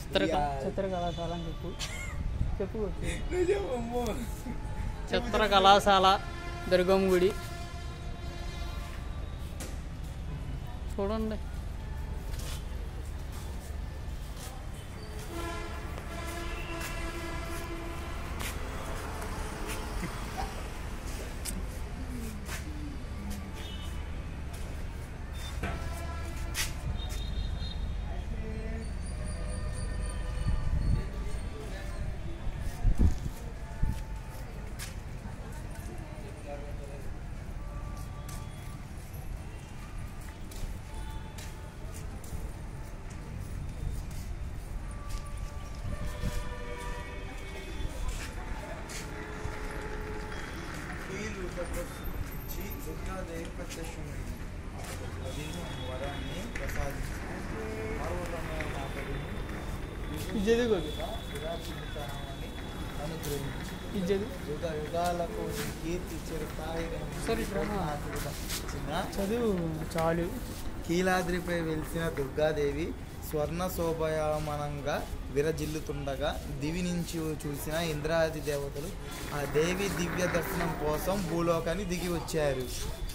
చిత్రక చిత్ర కళాశాల అని చెప్పు చెప్పు నిజమమ్మో చిత్ర కళాశాల దుర్గమ్మ గుడి చూడండి కీలు ఇచ్చి దుర్గాదేవి ప్రత్యక్షమైంది అదిను వరాన్ని ప్రసాదించింది పార్వతమైన మాతడిని ఇది చదువు విరాజిల్లుతామని అనుగ్రహించి ఇది చదువు యుగ యుగాలకు నీ కీర్తి సరే, ఇట్రా. చిన్న చదువు చాలు కీలాద్రిపై వెలిసిన దుర్గాదేవి స్వర్ణ శోభయామనంగా విరజిల్లుతుండగా దివి నుంచి చూసిన ఇంద్రాది దేవతలు ఆ దేవి దివ్య దర్శనం కోసం భూలోకాన్ని దిగి వచ్చారు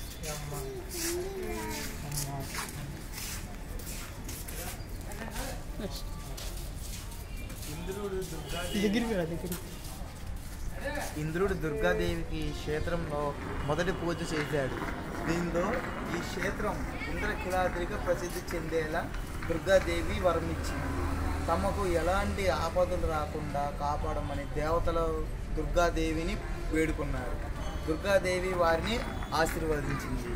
నెక్స్ట్ ఇంద్రుడు దుర్గా దగ్గరికి రా దగ్గరికి ఇంద్రుడు దుర్గాదేవికి ఈ క్షేత్రంలో మొదటి పూజ చేశాడు దీంతో ఈ క్షేత్రం ఇంద్రకిలాద్రిగా ప్రసిద్ధి చెందేలా దుర్గాదేవి వరమిచ్చింది తమకు ఎలాంటి ఆపదలు రాకుండా కాపాడమని దేవతలు దుర్గాదేవిని వేడుకున్నారు దుర్గాదేవి వారిని ఆశీర్వదించింది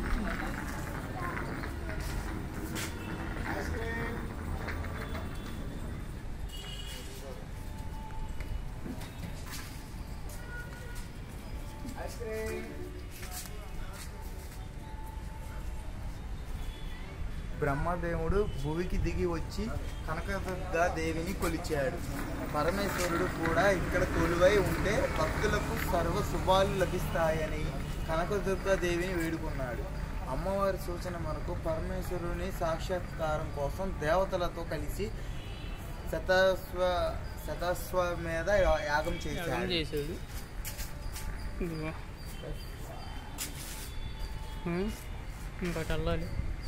బ్రహ్మదేవుడు భూమికి దిగి వచ్చి కనకదుర్గా దేవిని కొలిచాడు పరమేశ్వరుడు కూడా ఇక్కడ కొలువై ఉంటే భక్తులకు సర్వ శుభాలు లభిస్తాయని కనకదుర్గా దేవిని వేడుకున్నాడు అమ్మవారి సూచన మనకు పరమేశ్వరుని సాక్షాత్కారం కోసం దేవతలతో కలిసి శతస్వ శతస్వ మీద యా- యాగం యాగం చేశాడు చేసాడు ఇదిగో ఉం? ఇంకోటి వెళ్ళాలి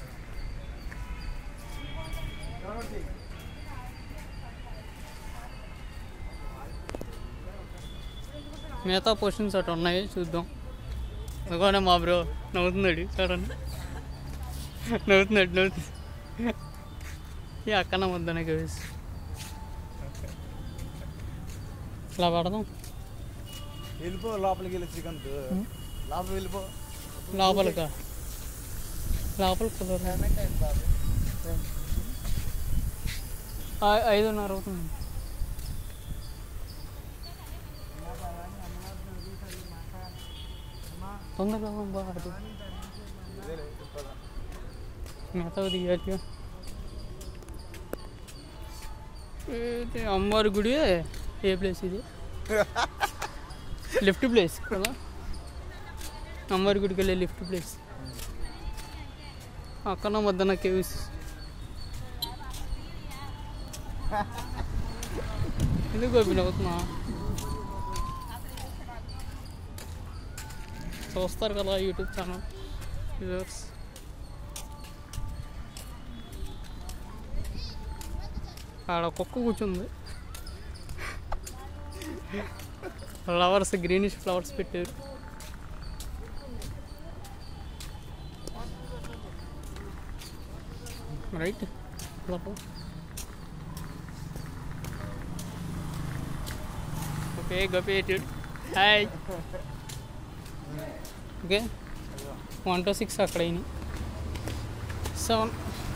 మిగతా పోర్షన్స్ అటు ఉన్నాయి చూద్దాం అదిగోనే మా బ్రో నవ్వుతున్నాడు చూడండి నవ్వుతున్నాడు నవ్వుతుంది ఈ అక్కన వద్దనే వేసి ఇలా పడదాం వెళ్ళిపో లోపలికి వెళ్ళి శ్రీకాంత్ లోపలికి వెళ్ళిపో లోపలికా లోపల కుదరదు ఐ- ఐదున్నర అవుతుంది తొందరగా బా అటు మిగతా దిగాలి ఇది అమ్మవారి గుడి ఏ ప్లేస్ ఇది లిఫ్ట్ ప్లేస్ కదా అమ్మవారి గుడికి వెళ్ళే లిఫ్ట్ ప్లేస్ అక్కడ మధ్యన కేవ్స్ ఎందుకు గోపి నవ్వుతున్నా చూస్తారు కదా యూట్యూబ్ ఛానల్ వ్యూవర్స్ ఆడ కుక్క కూర్చుంది ఫ్లవర్స్ గ్రీనిష్ ఫ్లవర్స్ పెట్టారు రైట్ ఓకే గోపేటెడ్ hi okay one two six అక్కడ అయినాయి సెవెన్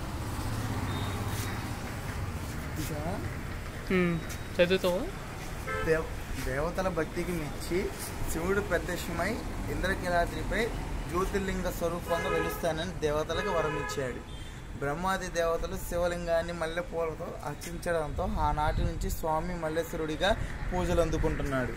చదువుతావా దేవ దేవతల భక్తికి మెచ్చి శివుడు ప్రత్యక్షమై ఇంద్రకిలాద్రిపై జ్యోతిర్లింగ స్వరూపంగా వెలుస్తానని దేవతలకు వరమిచ్చాడు బ్రహ్మాది దేవతలు శివలింగాన్ని మల్లెపూలతో అర్చించడంతో ఆనాటి నుంచి స్వామి మల్లేశ్వరుడిగా పూజలు అందుకుంటున్నాడు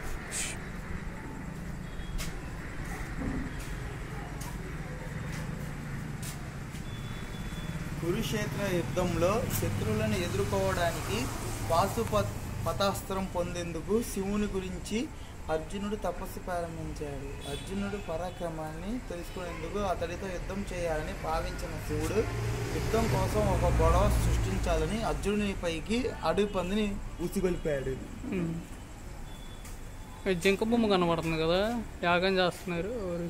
కురుక్షేత్ర యుద్ధంలో శత్రువులను ఎదుర్కోవడానికి పాశుప పతాస్త్రం పొందేందుకు శివుని గురించి అర్జునుడు తపస్సు ప్రారంభించాడు అర్జునుడు పరాక్రమాన్ని తెలుసుకునేందుకు అతడితో యుద్ధం చేయాలని భావించిన శివుడు యుద్ధం కోసం ఒక గొడవ సృష్టించాలని అర్జునుని పైకి అడవి పందిని ఉసిగొల్పాడు ఉమ్. ఈ జింక బొమ్మ కనబడుతుంది కదా యాగం చేస్తున్నారు ఎవరు?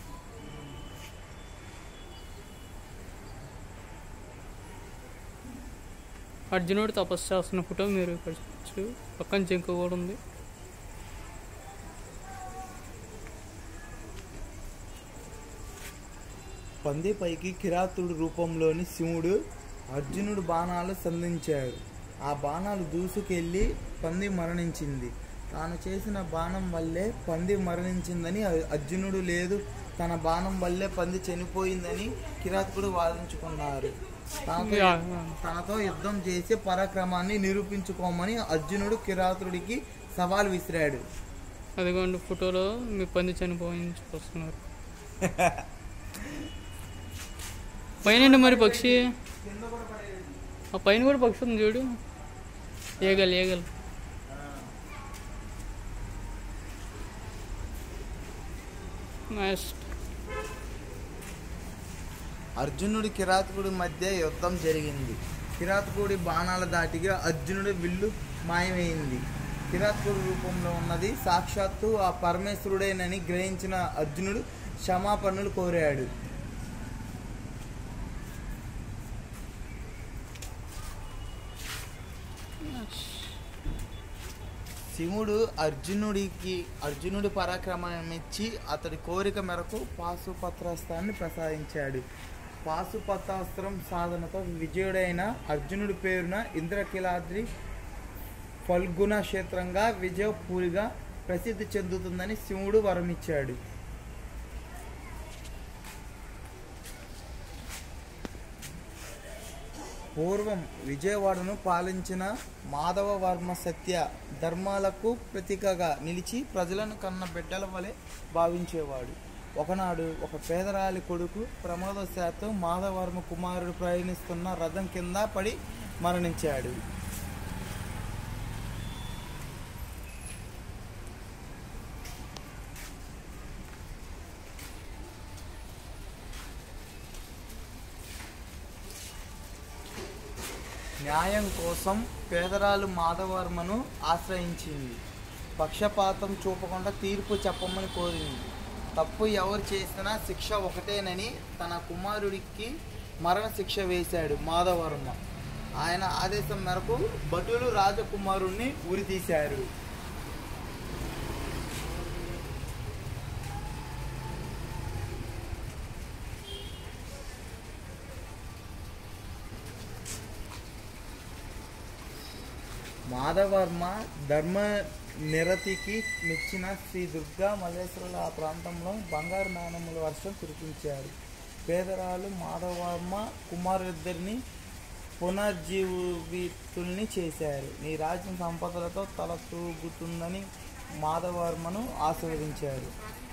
అర్జునుడు తపస్సు చేస్తున్న ఫోటో మీరు ఇక్కడ చూడొచ్చు పక్కన జింక కూడా ఉంది పంది పైకి కిరాతుడు రూపంలోని శివుడు అర్జునుడు బాణాలు సంధించాడు ఆ బాణాలు దూసుకెళ్ళి పంది మరణించింది తాను చేసిన బాణం వల్లే పంది మరణించిందని అ- అర్జునుడు లేదు తన బాణం వల్లే పంది చనిపోయిందని కిరాతకుడు వాదించుకున్నారు తనతో యా, తనతో యుద్ధం చేసి పరాక్రమాన్ని నిరూపించుకోమని అర్జునుడు కిరాతుడికి సవాల్ విసిరాడు అదిగోండి ఫోటోలో మీ పంది చనిపోయింది చూస్తున్నారు పైన మరి పక్షి ఆ పైన కూడా పక్షి ఉంది చూడు ఏగలు ఏగలు నెక్స్ట్ అర్జునుడి కిరాతకుడి మధ్య యుద్ధం జరిగింది కిరాతకుడి బాణాల దాటిగా అర్జునుడి విల్లు మాయమైంది కిరాతకుడి రూపంలో ఉన్నది సాక్షాత్తు ఆ పరమేశ్వరుడేనని గ్రహించిన అర్జునుడు క్షమాపణలు కోరాడు శివుడు అర్జునుడికి అర్జునుడి పరాక్రమాన్ని మెచ్చి అతడి కోరిక మేరకు పాశుపత్రాస్త్రాన్ని ప్రసాదించాడు పాశుపత్రాస్త్రం సాధనతో విజయుడైన అర్జునుడి పేరున ఇంద్రకిలాద్రి ఫల్గుణ క్షేత్రంగా విజయపూరిగా ప్రసిద్ధి చెందుతుందని శివుడు వరమిచ్చాడు పూర్వం విజయవాడను పాలించిన మాధవవర్మ సత్య ధర్మాలకు ప్రతీకగా నిలిచి ప్రజలను కన్న బిడ్డల వలె భావించేవాడు ఒకనాడు ఒక పేదరాలి కొడుకు ప్రమాదశాత్తు మాధవవర్మ కుమారుడు ప్రయాణిస్తున్న రథం కింద పడి మరణించాడు న్యాయం కోసం పేదరాలు మాధవర్మను ఆశ్రయించింది పక్షపాతం చూపకుండా తీర్పు చెప్పమని కోరింది తప్పు ఎవరు చేసినా శిక్ష ఒకటేనని తన కుమారుడికి మరణశిక్ష వేశాడు మాధవర్మ ఆయన ఆదేశం మేరకు భటులు రాజకుమారుణ్ణి ఉరితీశారు మాధవర్మ ధర్మ నిరతికి మెచ్చిన శ్రీ దుర్గా మల్లేశ్వరుల ఆ ప్రాంతంలో బంగారు నాణెముల వర్షం కురిపించారు పేదరాలు మాధవర్మ కుమారులిద్దరిని పునర్జీవితుల్ని చేశారు నీ రాజ్యం సంపదలతో తల తూగుతుందని మాధవర్మను ఆశీర్వదించారు